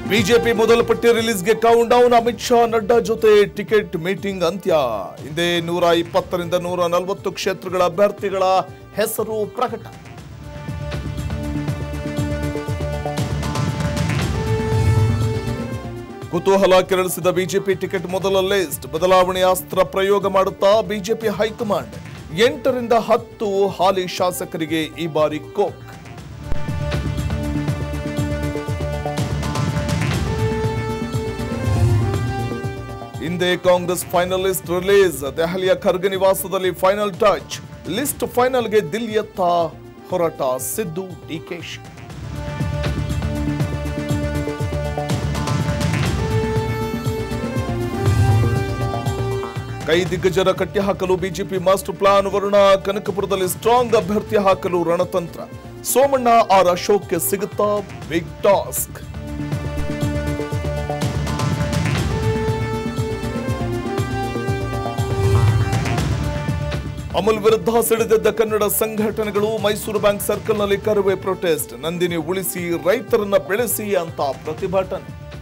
BJP ಮೊದಲ ಪಟ್ಟಿ ರಿಲೀಸ್ಗೆ ಕೌಂಟ್ ಡೌನ್ ಅಮಿತ್ ಶಾ ನಡ್ಡಾ ಜೊತೆ ಟಿಕೆಟ್ ಮೀಟಿಂಗ್ ಅಂತ್ಯ ಹಿಂದೆ ನೂರ ಇಪ್ಪತ್ತರಿಂದ ನೂರ ನಲವತ್ತು ಕ್ಷೇತ್ರಗಳ ಅಭ್ಯರ್ಥಿಗಳ ಹೆಸರು ಪ್ರಕಟ ಕುತೂಹಲ ಕೆರಳಿಸಿದ ಬಿಜೆಪಿ ಟಿಕೆಟ್ ಮೊದಲ ಲಿಸ್ಟ್ ಬದಲಾವಣೆ ಅಸ್ತ್ರ ಪ್ರಯೋಗ ಮಾಡುತ್ತಾ ಬಿಜೆಪಿ ಹೈಕಮಾಂಡ್ ಎಂಟರಿಂದ ಹತ್ತು ಹಾಲಿ ಶಾಸಕರಿಗೆ ಈ ಬಾರಿ ಕೋಕ್ ಹಿಂದೆ ಕಾಂಗ್ರೆಸ್ ಫೈನಲಿಸ್ಟ್ ರಿಲೀಸ್ ದೆಹಲಿಯ ಖರ್ಗೆ ನಿವಾಸದಲ್ಲಿ ಫೈನಲ್ ಟಚ್ ಲಿಸ್ಟ್ ಫೈನಲ್ಗೆ ದಿಲ್ಲಿಯತ್ತ ಹೊರಟ ಸಿದ್ದು ಡಿಕೆಶಿ ಕೈ ದಿಗ್ಗಜರ ಕಟ್ಟಿ ಹಾಕಲು ಬಿಜೆಪಿ ಮಾಸ್ಟರ್ ಪ್ಲಾನ್ ವರುಣ ಕನಕಪುರದಲ್ಲಿ ಸ್ಟ್ರಾಂಗ್ ಅಭ್ಯರ್ಥಿ ಹಾಕಲು ರಣತಂತ್ರ ಸೋಮಣ್ಣ ಆರ್ ಅಶೋಕ್ಗೆ ಸಿಗುತ್ತಾ ಬಿಗ್ ಟಾಸ್ಕ್ ಅಮುಲ್ ವಿರುದ್ಧ ಸಿಡಿದೆದ್ದ ಕನ್ನಡ ಸಂಘಟನೆಗಳು ಮೈಸೂರು ಬ್ಯಾಂಕ್ ಸರ್ಕಲ್ನಲ್ಲಿ ಕರುವೆ ಪ್ರೊಟೆಸ್ಟ್ ನಂದಿನಿ ಉಳಿಸಿ ರೈತರನ್ನ ಬೆಳೆಸಿ ಅಂತ ಪ್ರತಿಭಟನೆ